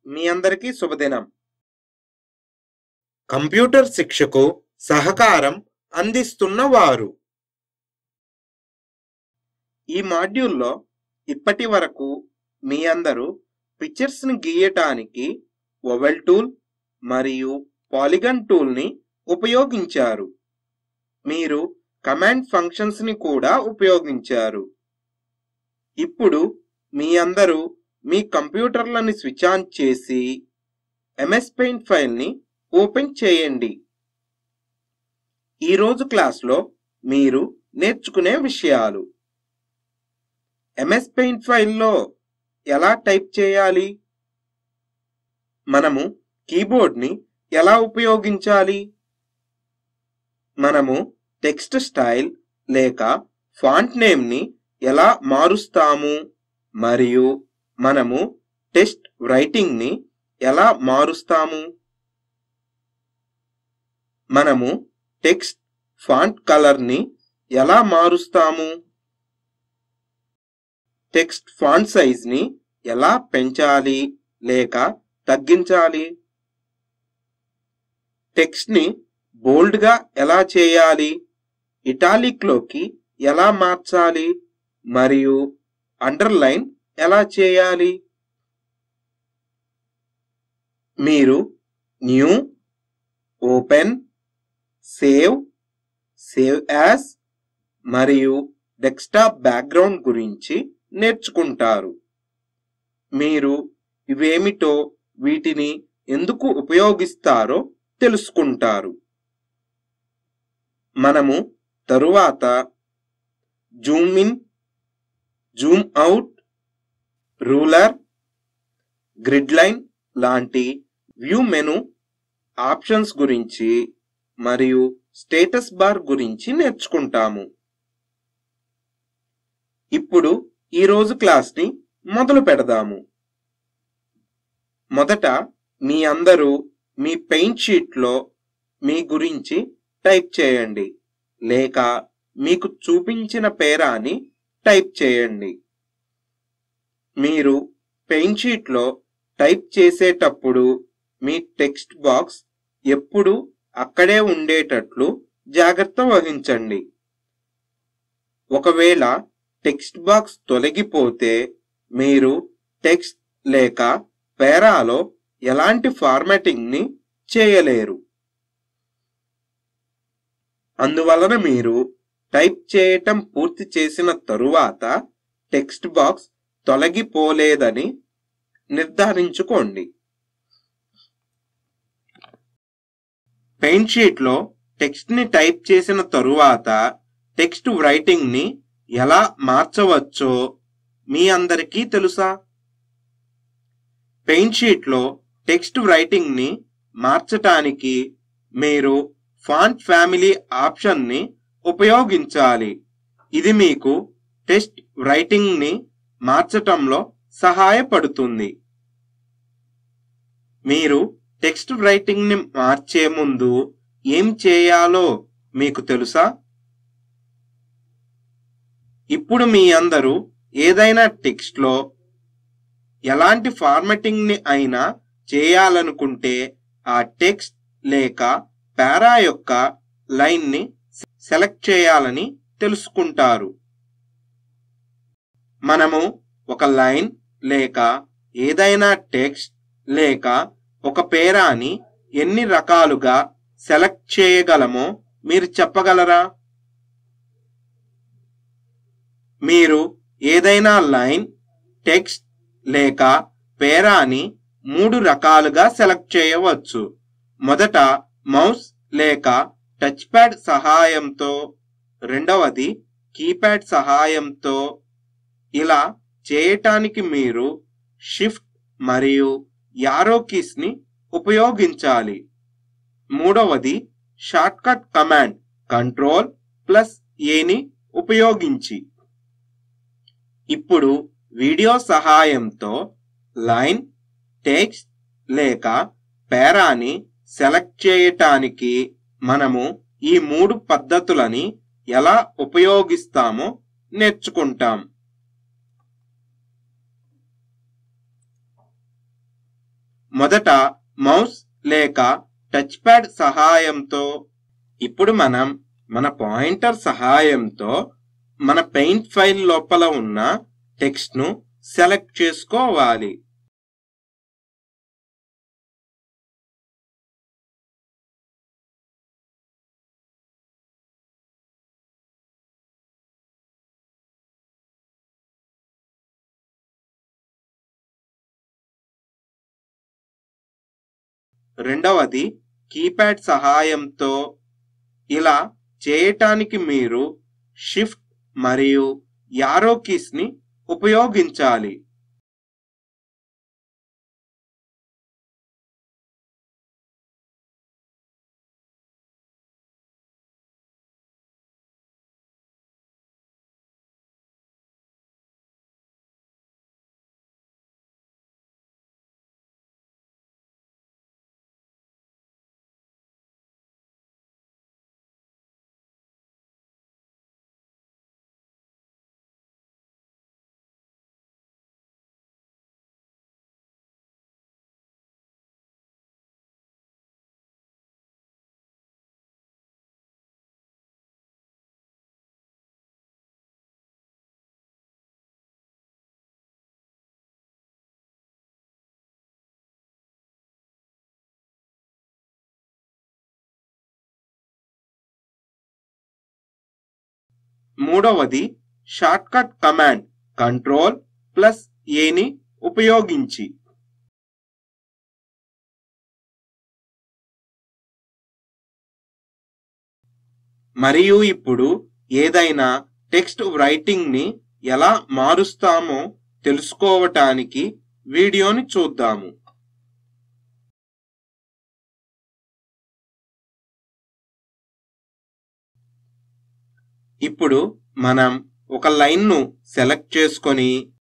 మీ అందరికీ శుభదినం కంప్యూటర్ శిక్షకు సహకారం అందిస్తున్న వారు ఈ మాడ్యూల్లో ఇప్పటి వరకు మీ అందరూ పిక్చర్స్ని గీయటానికి ఒవెల్ టూల్ మరియు పాలిగన్ టూల్ని ఉపయోగించారు మీరు కమాండ్ ఫంక్షన్స్ని కూడా ఉపయోగించారు ఇప్పుడు మీ అందరూ మీ కంప్యూటర్లని స్విచ్ ఆన్ చేసి ఎంఎస్ పెయింట్ ఫైల్ని ఓపెన్ చేయండి ఈరోజు క్లాస్లో మీరు నేర్చుకునే విషయాలు ఎంఎస్ పెయింట్ ఫైల్లో ఎలా టైప్ చేయాలి మనము కీబోర్డ్ని ఎలా ఉపయోగించాలి మనము టెక్స్ట్ స్టైల్ లేక ఫాంట్ నేమ్ని ఎలా మారుస్తాము మరియు మనము టెస్ట్ రైటింగ్ని ఎలా మారుస్తాము మనము టెక్స్ట్ ఫాంట్ కలర్ని ఎలా మారుస్తాము టెక్స్ట్ ఫాంట్ సైజ్ని ఎలా పెంచాలి లేక తగ్గించాలి టెక్స్ట్ని బోల్డ్గా ఎలా చేయాలి ఇటాలిక్లోకి ఎలా మార్చాలి మరియు అండర్లైన్ ఎలా చేయాలి మీరు new open save save as మరియు డెస్క్టాప్ బ్యాక్గ్రౌండ్ గురించి నేర్చుకుంటారు మీరు ఇవేమిటో వీటిని ఎందుకు ఉపయోగిస్తారో తెలుసుకుంటారు మనము తరువాత zoom in zoom out ruler grid line లాంటి వ్యూ మెను ఆప్షన్స్ గురించి మరియు స్టేటస్ బార్ గురించి నేర్చుకుంటాము ఇప్పుడు ఈరోజు క్లాస్ని మొదలు పెడదాము మొదట మీ అందరూ మీ పెయింట్ షీట్లో మీ గురించి టైప్ చేయండి లేక మీకు చూపించిన పేరాని టైప్ చేయండి మీరు పెయింట్ షీట్లో టైప్ చేసేటప్పుడు మీ టెక్స్ట్ బాక్స్ ఎప్పుడు అక్కడే ఉండేటట్లు జాగ్రత్త వహించండి ఒకవేళ టెక్స్ట్ బాక్స్ తొలగిపోతే మీరు టెక్స్ట్ లేక పేరాలో ఎలాంటి ఫార్మాటింగ్ని చేయలేరు అందువలన మీరు టైప్ చేయటం పూర్తి చేసిన తరువాత టెక్స్ట్ బాక్స్ తొలగిపోలేదని నిర్ధారించుకోండి పెయింట్ షీట్లో టెక్స్ట్ని టైప్ చేసిన తరువాత టెక్స్ట్ రైటింగ్ని ఎలా మార్చవచ్చో మీ అందరికీ తెలుసా పెయింట్ షీట్లో టెక్స్ట్ రైటింగ్ని మార్చటానికి మీరు ఫాంట్ ఫ్యామిలీ ఆప్షన్ని ఉపయోగించాలి ఇది మీకు టెక్స్ట్ రైటింగ్ని మార్చటంలో సహాయపడుతుంది మీరు టెక్స్ట్ రైటింగ్ని మార్చే ముందు ఏం చేయాలో మీకు తెలుసా ఇప్పుడు మీ అందరూ ఏదైనా టెక్స్ట్లో ఎలాంటి ఫార్మాటింగ్ని అయినా చేయాలనుకుంటే ఆ టెక్స్ట్ లేక పారా యొక్క లైన్ని సెలెక్ట్ చేయాలని తెలుసుకుంటారు మనము ఒక లైన్ లేక ఏదైనా టెక్స్ట్ లేక ఒక పేరాని ఎన్ని రకాలుగా సెలెక్ట్ చేయగలమో మీరు చెప్పగలరా మీరు ఏదైనా లైన్ టెక్స్ట్ లేక పేరాని మూడు రకాలుగా సెలెక్ట్ చేయవచ్చు మొదట మౌస్ లేక టచ్ ప్యాడ్ సహాయంతో రెండవది కీప్యాడ్ సహాయంతో ఇలా చేయటానికి మీరు షిఫ్ట్ మరియు యారో కీస్ ని ఉపయోగించాలి మూడవది షార్ట్కట్ కమాండ్ కంట్రోల్ ప్లస్ ఏని ఉపయోగించి ఇప్పుడు వీడియో సహాయంతో లైన్ టెక్స్ట్ లేక పేరాని సెలెక్ట్ చేయటానికి మనము ఈ మూడు పద్ధతులని ఎలా ఉపయోగిస్తామో నేర్చుకుంటాం మొదట మౌస్ లేక టచ్ ప్యాడ్ సహాయంతో ఇప్పుడు మనం మన పాయింటర్ సహాయంతో మన పెయింట్ ఫైల్ లోపల ఉన్న టెక్స్ట్ ను సెలెక్ట్ చేసుకోవాలి రెండవది కీప్యాడ్ సహాయంతో ఇలా చేయటానికి మీరు షిఫ్ట్ మరియు యారో కీస్ ని ఉపయోగించాలి మూడవది షార్ట్కట్ కమాండ్ కంట్రోల్ ప్లస్ ఏని ఉపయోగించి మరియు ఇప్పుడు ఏదైనా టెక్స్ట్ రైటింగ్ ని ఎలా మారుస్తామో తెలుసుకోవటానికి వీడియోని చూద్దాము ఇప్పుడు మనం ఒక లైన్ ను సెలెక్ట్ చేసుకొని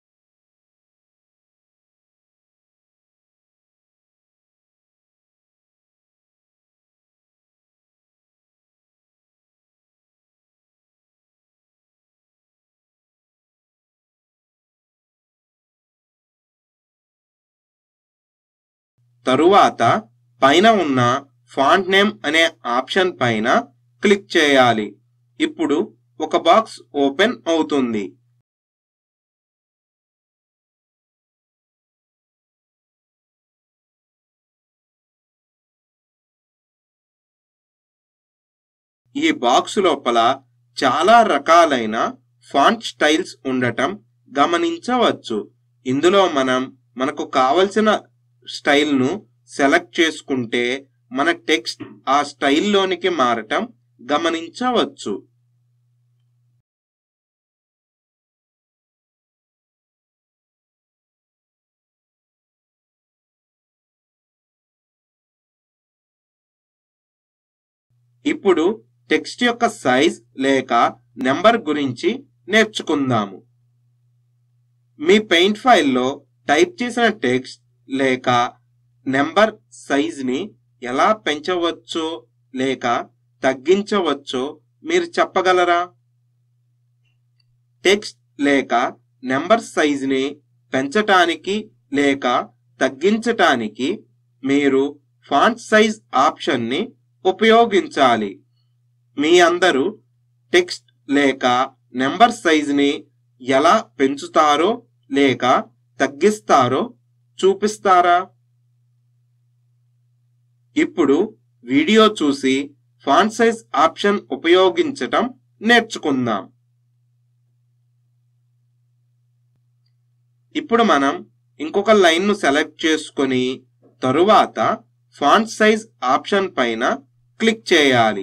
తరువాత పైన ఉన్న ఫాంట్ నేమ్ అనే ఆప్షన్ పైన క్లిక్ చేయాలి ఇప్పుడు ఒక బాక్స్ ఓపెన్ అవుతుంది ఈ బాక్స్ లోపల చాలా రకాలైన ఫాంట్ స్టైల్స్ ఉండటం గమనించవచ్చు ఇందులో మనం మనకు కావలసిన స్టైల్ ను సెలెక్ట్ చేసుకుంటే మన టెక్స్ట్ ఆ స్టైల్లోనికి మారటం గమనించవచ్చు ఇప్పుడు టెక్స్ట్ యొక్క సైజ్ లేక నెంబర్ గురించి నేర్చుకుందాము మీ పెయింట్ ఫైల్లో టైప్ చేసిన టెక్స్ట్ లేక నెంబర్ సైజ్ ని ఎలా పెంచవచ్చో లేక తగ్గించవచ్చో మీరు చెప్పగలరా టెక్స్ట్ లేక నెంబర్ సైజ్ ని పెంచటానికి లేక తగ్గించటానికి మీరు ఫాంట్ సైజ్ ఆప్షన్ ని ఉపయోగించాలి మీ అందరూ టెక్స్ట్ లేక నెంబర్ సైజ్ ని ఎలా పెంచుతారో లేక తగ్గిస్తారో చూపిస్తారా ఇప్పుడు వీడియో చూసి ఫాంట్ సైజ్ ఆప్షన్ ఉపయోగించటం నేర్చుకుందాం ఇప్పుడు మనం ఇంకొక లైన్ ను సెలెక్ట్ చేసుకొని తరువాత ఫాంట్ సైజ్ ఆప్షన్ పైన క్లిక్ చేయాలి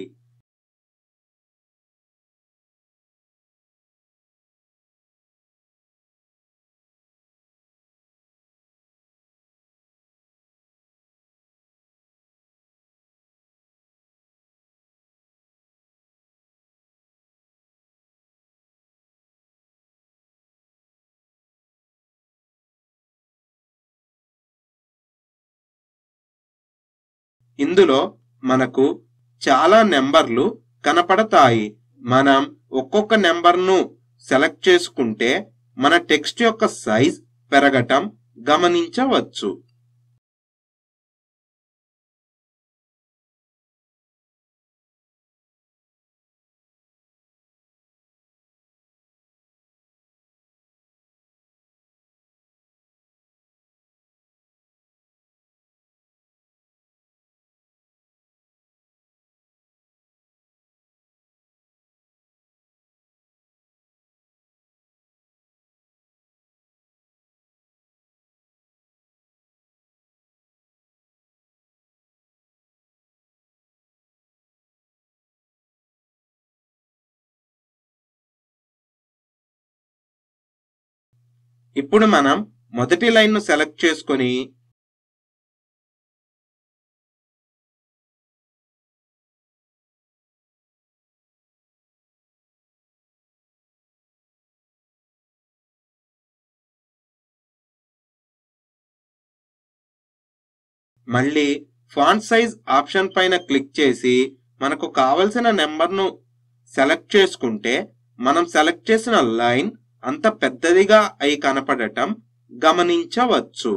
ఇందులో మనకు చాలా నెంబర్లు కనపడతాయి మనం ఒక్కొక్క నెంబర్ను సెలెక్ట్ చేసుకుంటే మన టెక్స్ట్ యొక్క సైజ్ పెరగటం గమనించవచ్చు ఇప్పుడు మనం మొదటి లైన్ను సెలెక్ట్ చేసుకొని మళ్ళీ ఫాంట్ సైజ్ ఆప్షన్ పైన క్లిక్ చేసి మనకు కావలసిన నెంబర్ను సెలెక్ట్ చేసుకుంటే మనం సెలెక్ట్ చేసిన లైన్ అంత పెద్దదిగా అయి కనపడటం గమనించవచ్చు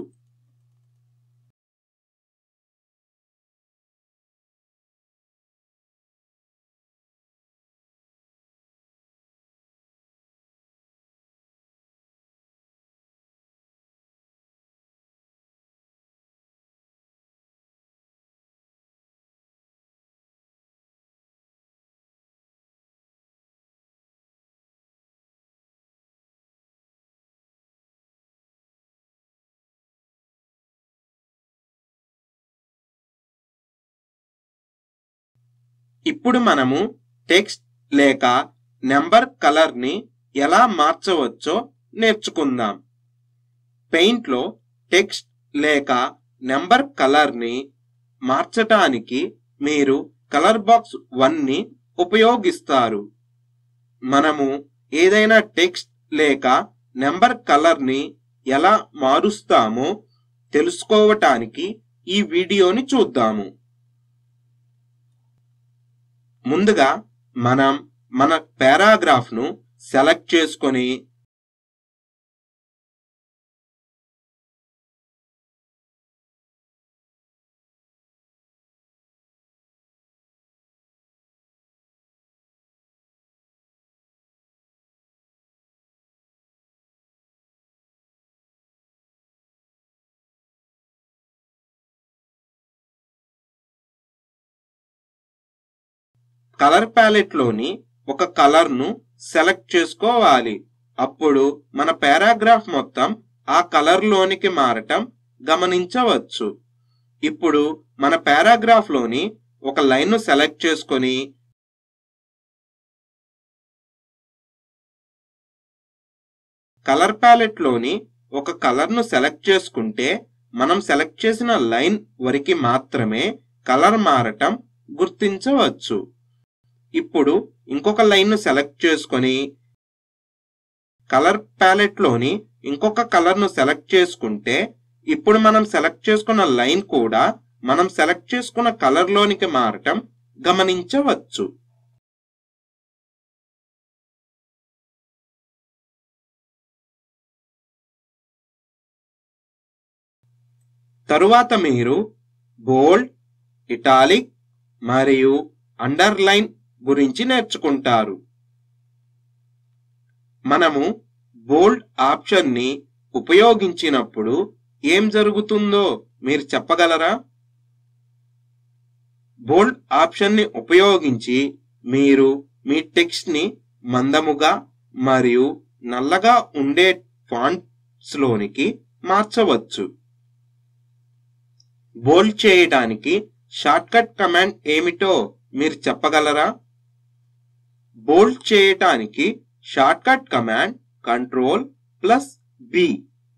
ఇప్పుడు మనము టెక్స్ట్ లేక నెంబర్ కలర్ ని ఎలా మార్చవచ్చో నేర్చుకుందాం పెయింట్ లో టెక్స్ట్ లేక నెంబర్ కలర్ ని మార్చటానికి మీరు కలర్ బాక్స్ వన్ ని ఉపయోగిస్తారు మనము ఏదైనా టెక్స్ట్ లేక నెంబర్ కలర్ ని ఎలా మారుస్తామో తెలుసుకోవటానికి ఈ వీడియోని చూద్దాము ముందుగా మనం మన పారాగ్రాఫ్ ను సెలెక్ట్ చేసుకొని కలర్ ప్యాలెట్ లోని ఒక కలర్ ను సెలెక్ట్ చేసుకోవాలి అప్పుడు మన పారాగ్రాఫ్ మొత్తం ఆ కలర్ లోనికి మారటం గమనించవచ్చు ఇప్పుడు మన పారాగ్రాఫ్ లోని ఒక లైన్ ను సెలెక్ట్ చేసుకొని కలర్ ప్యాలెట్ లోని ఒక కలర్ ను సెలెక్ట్ చేసుకుంటే మనం సెలెక్ట్ చేసిన లైన్ వరకు మాత్రమే కలర్ మారటం గుర్తించవచ్చు ఇప్పుడు ఇంకొక లైన్ ను సెలెక్ట్ చేసుకొని కలర్ ప్యాలెట్ లోని ఇంకొక కలర్ ను సెలెక్ట్ చేసుకుంటే ఇప్పుడు మనం సెలెక్ట్ చేసుకున్న లైన్ కూడా మనం సెలెక్ట్ చేసుకున్న కలర్ లోనికి మారటం గమనించవచ్చు తరువాత మీరు బోల్డ్ ఇటాలిక్ మరియు అండర్లైన్ గురించి నేర్చుకుంటారు మనము బోల్డ్ ఆప్షన్ ని ఉపయోగించినప్పుడు ఏం జరుగుతుందో మీరు చెప్పగలరా బోల్డ్ ఆప్షన్ ని ఉపయోగించి మీరు మీ టెక్స్ట్ ని మందముగా మరియు నల్లగా ఉండే ఫాంట్స్ లోనికి మార్చవచ్చు బోల్డ్ చేయడానికి షార్ట్కట్ కమాండ్ ఏమిటో మీరు చెప్పగలరా బోల్డ్ చేయటానికి shortcut command control plus B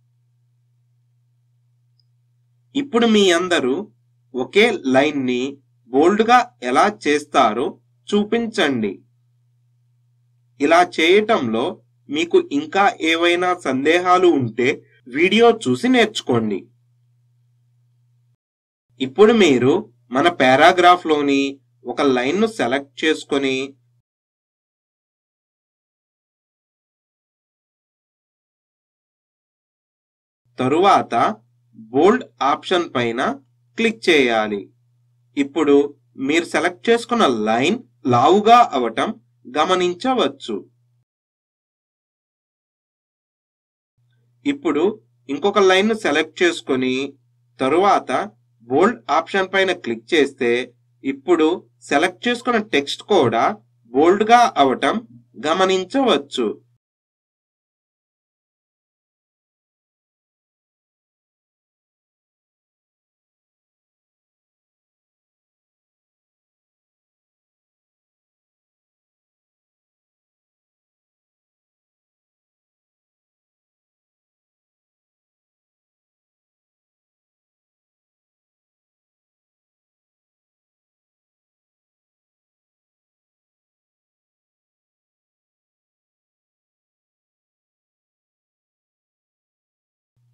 ఇప్పుడు మీ అందరూ ఒకే లైన్ ని బోల్డ్ గా ఎలా చేస్తారో చూపించండి ఇలా చేయటంలో మీకు ఇంకా ఏవైనా సందేహాలు ఉంటే వీడియో చూసి నేర్చుకోండి ఇప్పుడు మీరు మన పారాగ్రాఫ్ లోని ఒక లైన్ ను సెలెక్ట్ చేసుకొని తరువాత బోల్డ్ ఆప్షన్ పైన క్లిక్ చేయాలి ఇప్పుడు మీరు సెలెక్ట్ చేసుకున్న లైన్ లావుగా అవటం గమనించవచ్చు ఇప్పుడు ఇంకొక లైన్ ను సెలెక్ట్ చేసుకొని తరువాత బోల్డ్ ఆప్షన్ పైన క్లిక్ చేస్తే ఇప్పుడు సెలెక్ట్ చేసుకున్న టెక్స్ట్ కూడా బోల్డ్ గా అవటం గమనించవచ్చు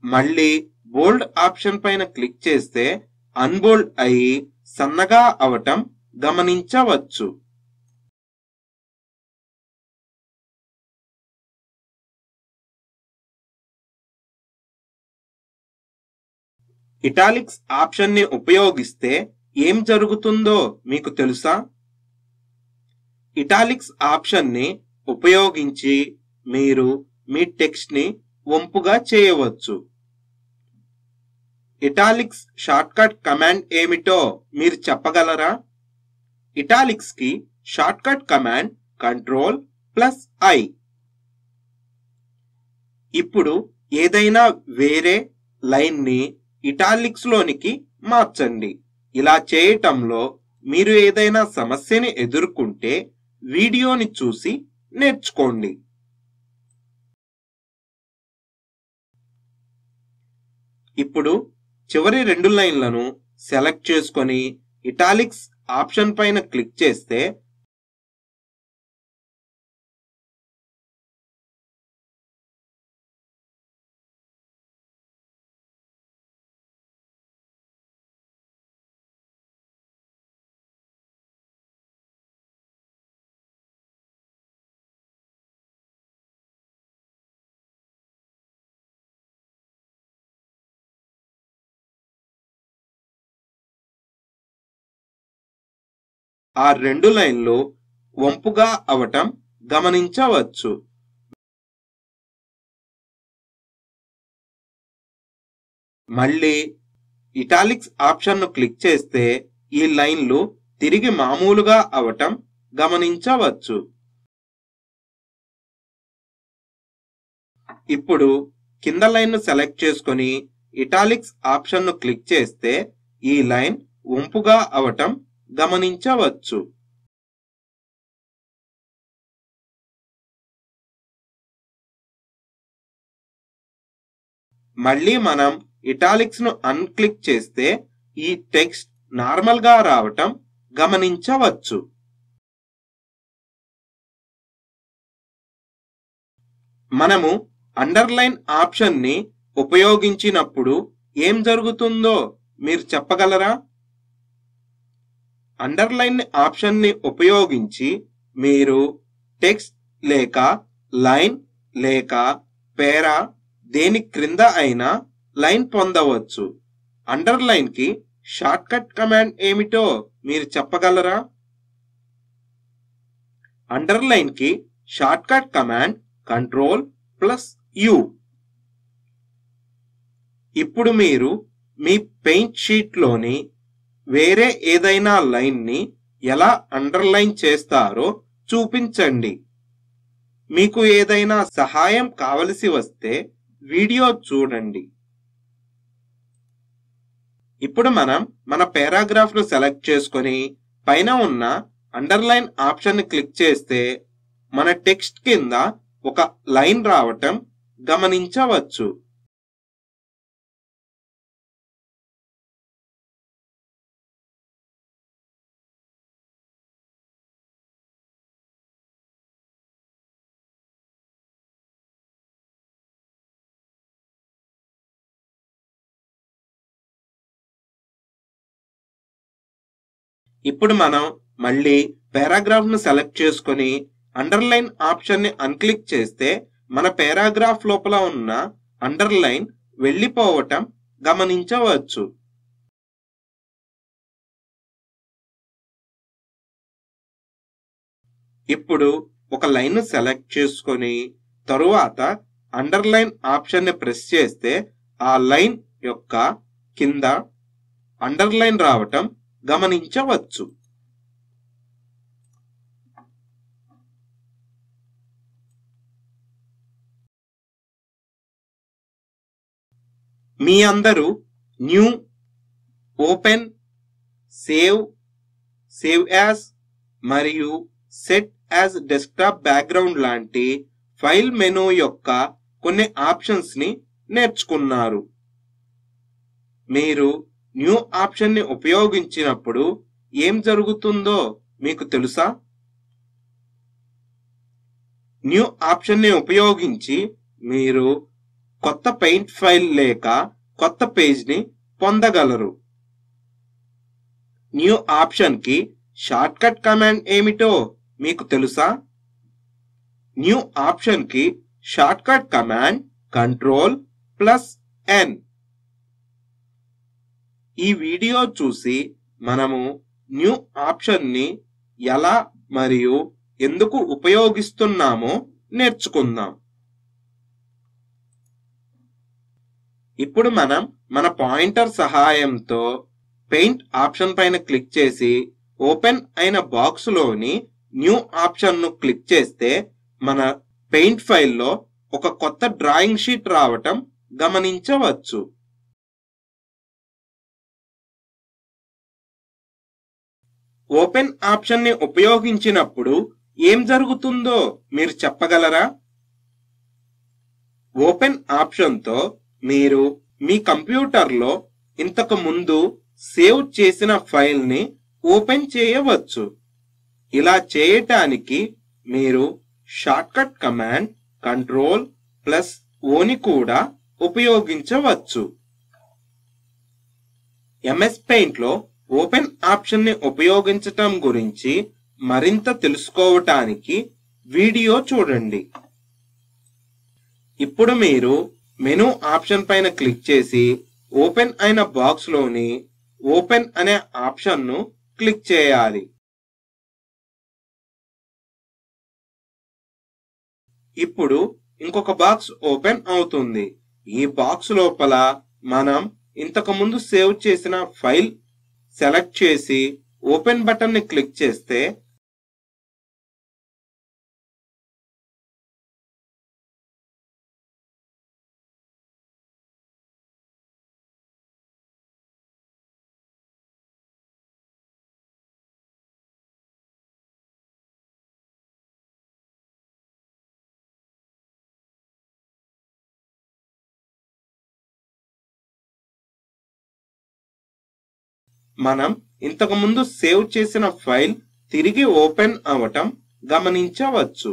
మళ్ళీ బోల్డ్ ఆప్షన్ పైన క్లిక్ చేస్తే అన్బోల్డ్ అయి సన్నగా అవటం గమనించవచ్చు ఇటాలిక్స్ ఆప్షన్ ని ఉపయోగిస్తే ఏం జరుగుతుందో మీకు తెలుసా ఇటాలిక్స్ ఆప్షన్ ని ఉపయోగించి మీరు మీ టెక్స్ట్ ని వంపుగా చేయవచ్చు ఇటాలిక్స్ షార్ట్కట్ కమాండ్ ఏమిటో మీరు చెప్పగలరా ఇటాలిక్స్ కి shortcut command control plus I ఇప్పుడు ఏదైనా వేరే లైన్ ని ఇటాలిక్స్ లోనికి మార్చండి ఇలా చేయటంలో మీరు ఏదైనా సమస్యని ఎదుర్కొంటే వీడియోని చూసి నేర్చుకోండి ఇప్పుడు చివరి రెండు లైన్లను సెలెక్ట్ చేసుకొని ఇటాలిక్స్ ఆప్షన్ పైన క్లిక్ చేస్తే ఆ రెండు లైన్లు వంపుగా అవటం గమనించవచ్చు మళ్ళీ ఇటాలిక్స్ ఆప్షన్ను క్లిక్ చేస్తే ఈ లైన్లు తిరిగి మామూలుగా అవటం గమనించవచ్చు ఇప్పుడు కింద లైన్ను సెలెక్ట్ చేసుకొని ఇటాలిక్స్ ఆప్షన్ను క్లిక్ చేస్తే ఈ లైన్ వంపుగా అవటం గమనించవచ్చు మళ్ళీ మనం ఇటాలిక్స్ ను అన్క్లిక్ చేస్తే ఈ టెక్స్ట్ నార్మల్ గా రావటం గమనించవచ్చు మనము అండర్లైన్ ఆప్షన్ ని ఉపయోగించినప్పుడు ఏం జరుగుతుందో మీరు చెప్పగలరా అండర్లైన్ ఆప్షన్ ని ఉపయోగించి మీరు టెక్స్ట్ లేక లైన్ లేక పేరా దేని క్రింద అయినా లైన్ పొందవచ్చు అండర్లైన్ కి షార్ట్ కట్ కమాండ్ ఏమిటో మీరు చెప్పగలరా అండర్లైన్ కి short cut command control plus U ఇప్పుడు మీరు మీ పెయింట్ షీట్ లోని వేరే ఏదైనా లైన్ ని ఎలా అండర్లైన్ చేస్తారో చూపించండి మీకు ఏదైనా సహాయం కావలసి వస్తే వీడియో చూడండి ఇప్పుడు మనం మన పారాగ్రాఫ్ ను సెలెక్ట్ చేసుకొని పైన ఉన్న అండర్లైన్ ఆప్షన్ ని క్లిక్ చేస్తే మన టెక్స్ట్ కింద ఒక లైన్ రావటం గమనించవచ్చు ఇప్పుడు మనం మళ్ళీ పారాగ్రాఫ్ ను సెలెక్ట్ చేసుకొని అండర్లైన్ ఆప్షన్ ని అన్క్లిక్ చేస్తే మన పారాగ్రాఫ్ లోపల ఉన్న అండర్లైన్ వెళ్ళిపోవటం గమనించవచ్చు ఇప్పుడు ఒక లైన్ ను సెలెక్ట్ చేసుకొని తరువాత అండర్లైన్ ఆప్షన్ ని ప్రెస్ చేస్తే ఆ లైన్ యొక్క కింద అండర్లైన్ రావటం గమనించవచ్చు మీ అందరూ new open save save as మరియు సెట్ యాజ్ డెస్క్టాప్ బ్యాక్గ్రౌండ్ లాంటి ఫైల్ మెనూ యొక్క కొన్ని ఆప్షన్స్ ని నేర్చుకున్నారు మీరు న్యూ ఆప్షన్ ని ఉపయోగించినప్పుడు ఏం జరుగుతుందో మీకు తెలుసా న్యూ ఆప్షన్ ని ఉపయోగించి మీరు కొత్త పెయింట్ ఫైల్ లేక కొత్త పేజ్ని పొందగలరు న్యూ ఆప్షన్కి షార్ట్కట్ కమాండ్ ఏమిటో మీకు తెలుసా న్యూ ఆప్షన్కి shortcut command control plus N ఈ వీడియో చూసి మనము న్యూ ఆప్షన్ని ఎలా మరియు ఎందుకు ఉపయోగిస్తున్నామో నేర్చుకుందాం ఇప్పుడు మనం మన పాయింటర్ సహాయంతో పెయింట్ ఆప్షన్ పైన క్లిక్ చేసి ఓపెన్ అయిన బాక్స్ లోని న్యూ ఆప్షన్ ను క్లిక్ చేస్తే మన పెయింట్ ఫైల్లో ఒక కొత్త డ్రాయింగ్ షీట్ రావటం గమనించవచ్చు ఓపెన్ ఆప్షన్ ని ఉపయోగించినప్పుడు ఏం జరుగుతుందో మీరు చెప్పగలరా ఓపెన్ ఆప్షన్తో మీరు మీ కంప్యూటర్లో ఇంతకు ముందు సేవ్ చేసిన ఫైల్ని ఓపెన్ చేయవచ్చు ఇలా చేయటానికి మీరు షార్ట్కట్ కమాండ్ కంట్రోల్ ప్లస్ ఓని కూడా ఉపయోగించవచ్చు ఎంఎస్ పెయింట్ లో ఓపెన్ ఆప్షన్ ని ఉపయోగించటం గురించి మరింత తెలుసుకోవటానికి వీడియో చూడండి ఇప్పుడు మీరు మెనూ ఆప్షన్ పైన క్లిక్ చేసి ఓపెన్ అయిన బాక్స్ లోని ఓపెన్ అనే ఆప్షన్ ను క్లిక్ చేయాలి ఇప్పుడు ఇంకొక బాక్స్ ఓపెన్ అవుతుంది ఈ బాక్స్ లోపల మనం ఇంతకు ముందు సేవ్ చేసిన ఫైల్ సెలెక్ట్ చేసి ఓపెన్ బటన్ ని క్లిక్ చేస్తే మనం ఇంతకు ముందు సేవ్ చేసిన ఫైల్ తిరిగి ఓపెన్ అవటం గమనించవచ్చు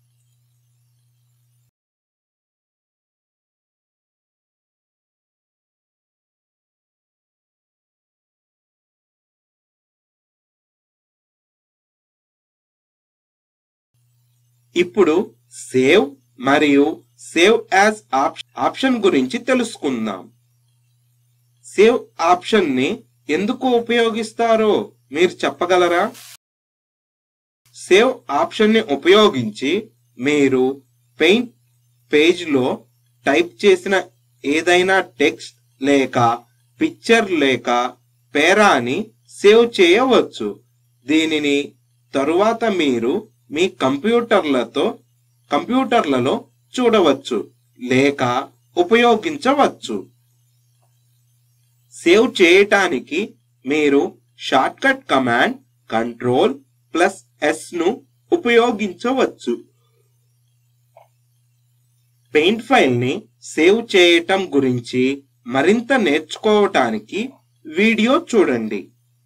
ఇప్పుడు సేవ్ మరియు సేవ్ యాజ్ ఆప్షన్ గురించి తెలుసుకుందాం సేవ్ ఆప్షన్ ని ఎందుకు ఉపయోగిస్తారో మీరు చెప్పగలరా సేవ్ ఆప్షన్ ని ఉపయోగించి మీరు పెయింట్ పేజ్ లో టైప్ చేసిన ఏదైనా టెక్స్ట్ లేక పిక్చర్ లేక పేరాని సేవ్ చేయవచ్చు దీనిని తరువాత మీరు మీ కంప్యూటర్లతో కంప్యూటర్లలో చూడవచ్చు లేక ఉపయోగించవచ్చు సేవ్ చేయటానికి మీరు shortcut command control plus S ను ఉపయోగించవచ్చు పెయింట్ ఫైల్ ని సేవ్ చేయటం గురించి మరింత నేర్చుకోవటానికి వీడియో చూడండి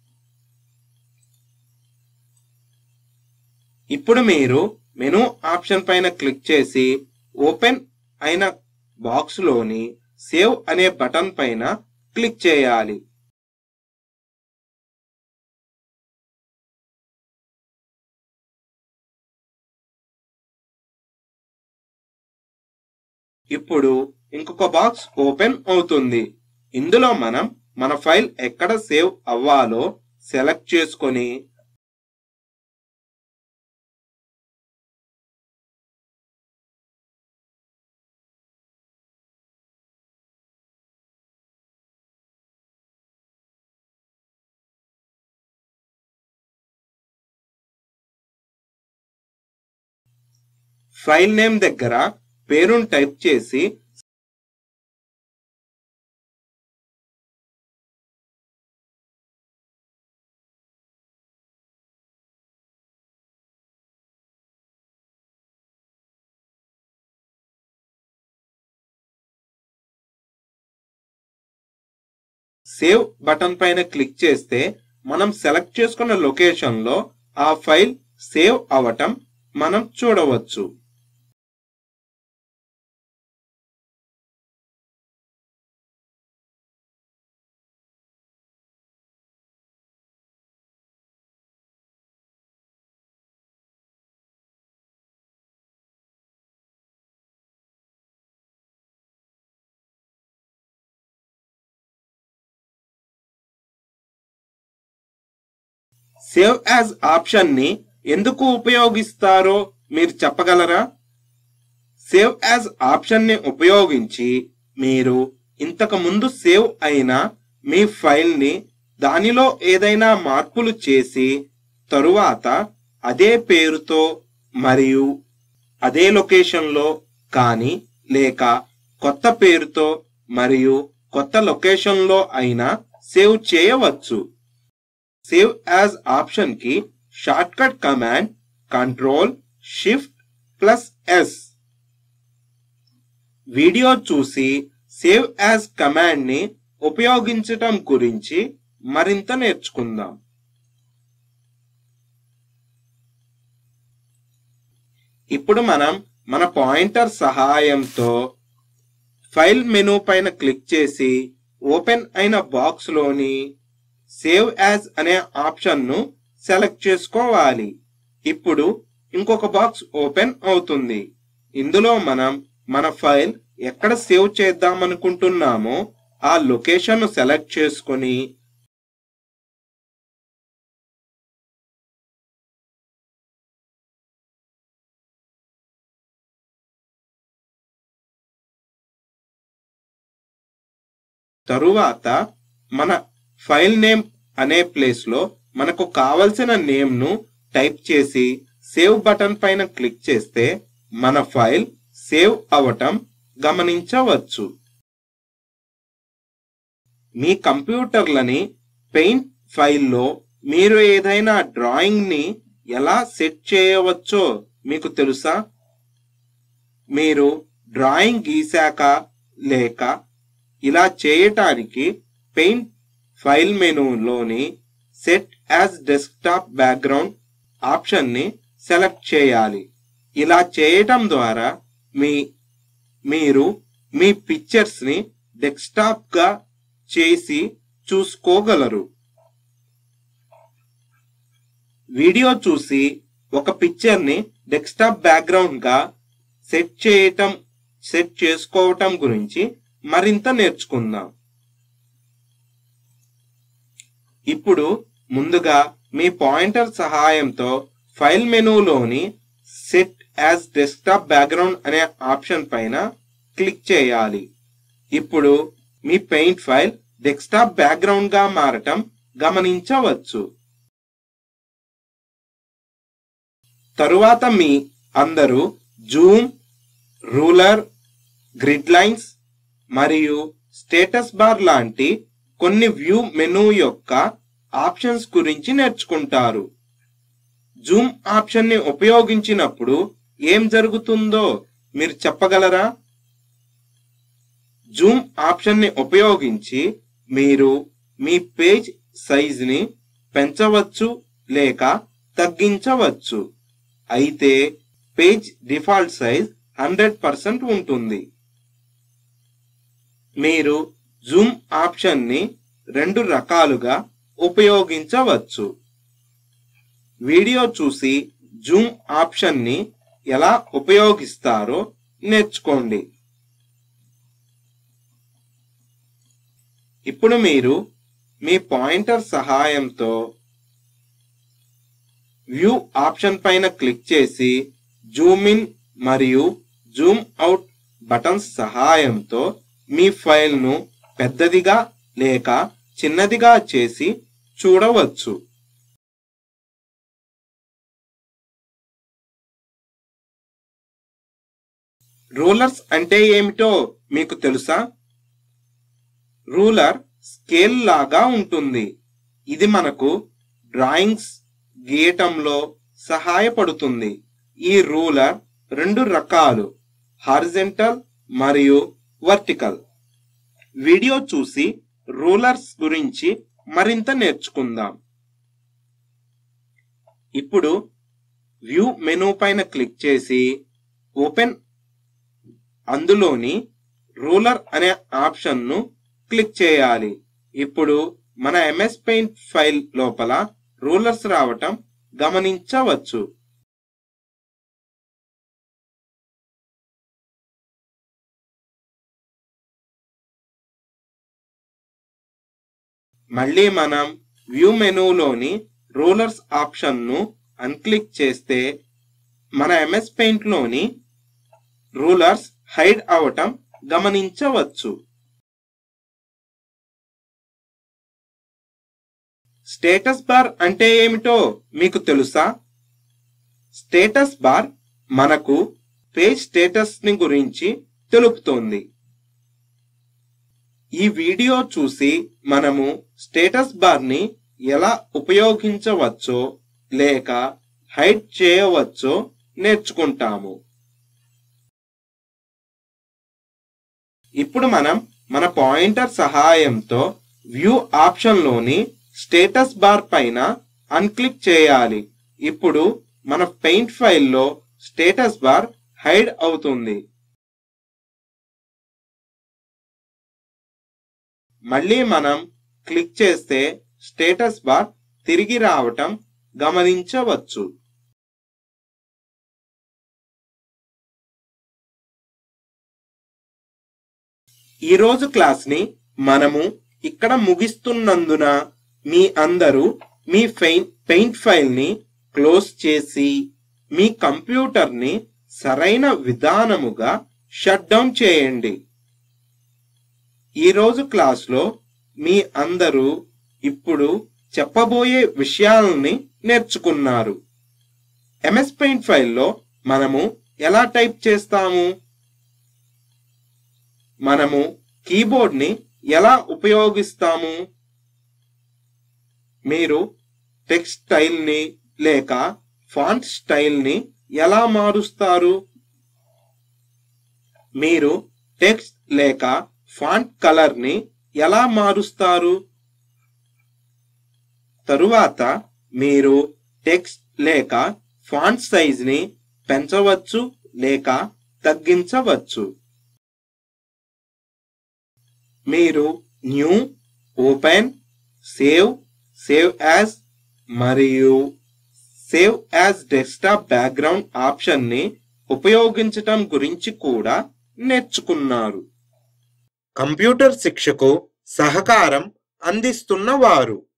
ఇప్పుడు మీరు మెనూ ఆప్షన్ పైన క్లిక్ చేసి ఓపెన్ అయిన బాక్స్ లోని సేవ్ అనే బటన్ పైన క్లిక్ చేయాలి ఇప్పుడు ఇంకొక బాక్స్ ఓపెన్ అవుతుంది ఇందులో మనం మన ఫైల్ ఎక్కడ సేవ్ అవ్వాలో సెలెక్ట్ చేసుకొని ఫైల్ నేమ్ దగ్గర పేరును టైప్ చేసి సేవ్ బటన్ పైన క్లిక్ చేస్తే మనం సెలెక్ట్ చేసుకున్న లొకేషన్ లో ఆ ఫైల్ సేవ్ అవటం మనం చూడవచ్చు సేవ్ యాజ్ ఆప్షన్ని ఎందుకు ఉపయోగిస్తారో మీరు చెప్పగలరా సేవ్ యాజ్ ఆప్షన్ని ఉపయోగించి మీరు ఇంతకు ముందు సేవ్ అయిన మీ ఫైల్ని దానిలో ఏదైనా మార్పులు చేసి తరువాత అదే పేరుతో మరియు అదే లొకేషన్లో కానీ లేక కొత్త పేరుతో మరియు కొత్త లొకేషన్లో అయినా సేవ్ చేయవచ్చు సేవ్ యాజ్ ఆప్షన్ కి shortcut command control shift plus S video చూసి సేవ్ యాజ్ కమాండ్ ని ఉపయోగించటం గురించి మరింత నేర్చుకుందాం ఇప్పుడు మనం మన పాయింటర్ సహాయంతో ఫైల్ మెనూ పైన క్లిక్ చేసి ఓపెన్ అయిన బాక్స్ లోని సేవ్ యాజ్ అనే ఆప్షన్ ను సెలెక్ట్ చేసుకోవాలి ఇప్పుడు ఇంకొక బాక్స్ ఓపెన్ అవుతుంది ఇందులో మనం మన ఫైల్ ఎక్కడ సేవ్ చేద్దామనుకుంటున్నామో ఆ లొకేషన్ ను సెలెక్ట్ చేసుకొని తరువాత మన ఫైల్ నేమ్ అనే ప్లేస్ లో మనకు కావలసిన నేమ్ ను టైప్ చేసి సేవ్ బటన్ పైన క్లిక్ చేస్తే మన ఫైల్ సేవ్ అవటం గమనించవచ్చు మీ కంప్యూటర్లని పెయింట్ ఫైల్లో మీరు ఏదైనా డ్రాయింగ్ ని ఎలా సెట్ చేయవచ్చో మీకు తెలుసా మీరు డ్రాయింగ్ గీశాక లేక ఇలా చేయటానికి పెయింట్ ఫైల్ మెనూలోని సెట్ యాజ్ డెస్క్టాప్ బ్యాక్గ్రౌండ్ ఆప్షన్ని సెలెక్ట్ చేయాలి ఇలా చేయటం ద్వారా మీ మీరు మీ పిక్చర్స్ ని డెస్క్టాప్ గా చేసి చూసుకోగలరు వీడియో చూసి ఒక పిక్చర్ ని డెస్క్టాప్ బ్యాక్గ్రౌండ్ గా సెట్ చేయటం సెట్ చేసుకోవటం గురించి మరింత నేర్చుకుందాం ఇప్పుడు ముందుగా మీ పాయింటర్ సహాయంతో ఫైల్ మెనూలోని సెట్ యాజ్ డెస్క్టాప్ బ్యాక్గ్రౌండ్ అనే ఆప్షన్ పైన క్లిక్ చేయాలి ఇప్పుడు మీ పెయింట్ ఫైల్ డెస్క్టాప్ బ్యాక్గ్రౌండ్ గా మారటం గమనించవచ్చు తరువాత మీ అందరూ జూమ్ రూలర్ గ్రిడ్ లైన్స్ మరియు స్టేటస్ బార్ లాంటి కొన్ని వ్యూ మెనూ యొక్క ఆప్షన్స్ గురించి నేర్చుకుంటారు జూమ్ ఆప్షన్ ని ఉపయోగించినప్పుడు ఏం జరుగుతుందో మీరు చెప్పగలరా జూమ్ ఆప్షన్ ని ఉపయోగించి మీరు మీ పేజ్ సైజ్ ని పెంచవచ్చు లేక తగ్గించవచ్చు అయితే page default size hundred percent ఉంటుంది మీరు జూమ్ ఆప్షన్ ని రెండు రకాలుగా ఉపయోగించవచ్చు వీడియో చూసి జూమ్ ఆప్షన్ ని ఎలా ఉపయోగిస్తారో నేర్చుకోండి ఇప్పుడు మీరు మీ పాయింటర్ సహాయంతో వ్యూ ఆప్షన్ పైన క్లిక్ చేసి జూమ్ ఇన్ మరియు జూమ్ అవుట్ బటన్స్ సహాయంతో మీ ఫైల్ను పెద్దదిగా లేక చిన్నదిగా చేసి చూడవచ్చు రూలర్స్ అంటే ఏమిటో మీకు తెలుసా రూలర్ స్కేల్ లాగా ఉంటుంది ఇది మనకు డ్రాయింగ్స్ గీయటంలో సహాయపడుతుంది ఈ రూలర్ రెండు రకాలు హారిజెంటల్ మరియు వర్టికల్ వీడియో చూసి రూలర్స్ గురించి మరింత నేర్చుకుందాం ఇప్పుడు వ్యూ మెనూ పైన క్లిక్ చేసి ఓపెన్ అందులోని రూలర్ అనే ఆప్షన్ను క్లిక్ చేయాలి ఇప్పుడు మన ఎంఎస్ పెయింట్ ఫైల్ లోపల రూలర్స్ రావటం గమనించవచ్చు మళ్ళీ మనం వ్యూ మెనూలోని రూలర్స్ ఆప్షన్ను అన్క్లిక్ చేస్తే మన ఎంఎస్ పెయింట్లోని రూలర్స్ హైడ్ అవటం గమనించవచ్చు స్టేటస్ బార్ అంటే ఏమిటో మీకు తెలుసా స్టేటస్ బార్ మనకు పేజ్ స్టేటస్ ని గురించి తెలుపుతోంది ఈ వీడియో చూసి మనము స్టేటస్ బార్ ని ఎలా ఉపయోగించవచ్చో లేక హైడ్ చేయవచ్చో నేర్చుకుంటాము ఇప్పుడు మనం మన పాయింటర్ సహాయంతో వ్యూ ఆప్షన్లోని స్టేటస్ బార్ పైన అన్క్లిక్ చేయాలి ఇప్పుడు మన పెయింట్ ఫైల్లో స్టేటస్ బార్ హైడ్ అవుతుంది మళ్ళీ మనం క్లిక్ చేస్తే స్టేటస్ బార్ తిరిగి రావటం గమనించవచ్చు ఈరోజు క్లాస్ని మనము ఇక్కడ ముగిస్తున్నందున మీ అందరూ మీ ఫెయిన్ పెయింట్ ఫైల్ని క్లోజ్ చేసి మీ కంప్యూటర్ని సరైన విధానముగా షట్ డౌన్ చేయండి ఈరోజు క్లాస్లో మీ అందరూ ఇప్పుడు చెప్పబోయే విషయాలని నేర్చుకున్నారు ఎంఎస్ పెయింట్ ఫైల్లో మనము ఎలా టైప్ చేస్తాము మనము కీబోర్డ్ని ఎలా ఉపయోగిస్తాము మీరు టెక్స్ట్ స్టైల్ని లేక ఫాంట్ స్టైల్ని ఎలా మారుస్తారు మీరు టెక్స్ట్ లేక ఫాంట్ కలర్ని ఎలా మారుస్తారు తరువాత మీరు టెక్స్ట్ లేక ఫాంట్ సైజ్ని పెంచవచ్చు లేక తగ్గించవచ్చు మీరు new open save save as మరియు సేవ్ యాజ్ డెస్క్టాప్ బ్యాక్గ్రౌండ్ ఆప్షన్ని ఉపయోగించటం గురించి కూడా నేర్చుకున్నారు కంప్యూటర్ శిక్షకు సహకారం అందిస్తున్న వారు